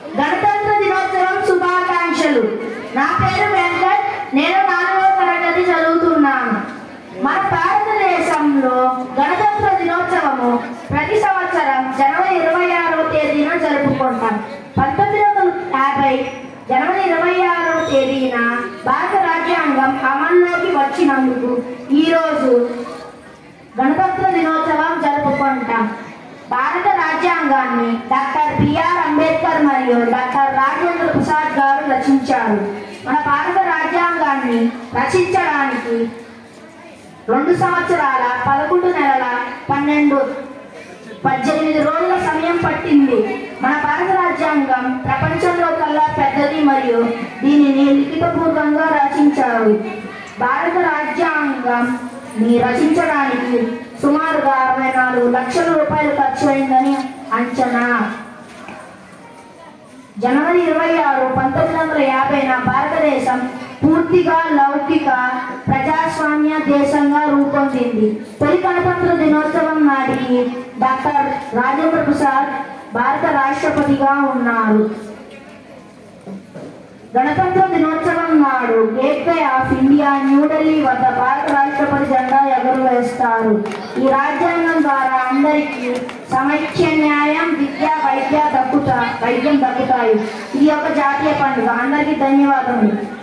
గణతంత్ర దినోత్సవం శుభాకాంక్షలు నా పేరు వెంకట్ నేను నాలుగవ తరగతి చదువుతున్నాను మన భారతదేశంలో గణతంత్ర దినోత్సవము ప్రతి సంవత్సరం జనవరి ఇరవై ఆరవ తేదీన జరుపుకుంటాం పంతొమ్మిది వందల యాభై జనవరి ఇరవై ఆరవ తేదీన భారత రాజ్యాంగం అమల్లోకి వచ్చినందుకు ఈరోజు గణతంత్ర దినోత్సవం జరుపుకుంటాం భారత రాజ్యాంగాన్ని డాక్టర్ బిఆర్ అంబేద్కర్ మరియు డాక్టర్ రాజేంద్ర ప్రసాద్ గారు రచించారు మన భారత రాజ్యాంగాన్ని రచించడానికి రెండు సంవత్సరాల పదకొండు నెలల పన్నెండు పద్దెనిమిది రోజుల సమయం పట్టింది మన భారత రాజ్యాంగం ప్రపంచంలో కల్లా పెద్దది మరియు దీనిని లిఖితపూర్వకంగా రచించారు భారత రాజ్యాంగం ని రచించడానికి సుమారుగా అరవై నాలుగు లక్షల రూపాయలు ఖర్చు అయిందని అంచనా జనవరి ఇరవై ఆరు పంతొమ్మిది వందల యాభైన భారతదేశం పూర్తిగా లౌకిక ప్రజాస్వామ్య దేశంగా రూపొందింది తొలి గణతంత్ర దినోత్సవం నాటికి డాక్టర్ రాజేంద్ర ప్రసాద్ భారత రాష్ట్రపతిగా ఉన్నారు గణతంత్ర దినోత్సవం నాడు గేట్వే ఆఫ్ ఇండియా న్యూఢిల్లీ వద్ద భారత రాష్ట్రపతి జెండా ఎగురవేస్తారు ఈ రాజ్యాంగం ద్వారా అందరికీ సమైక్య న్యాయం విద్య వైద్య దక్కుతా వైద్యం దక్కుతాయి ఇది ఒక జాతీయ పండుగ అందరికీ ధన్యవాదములు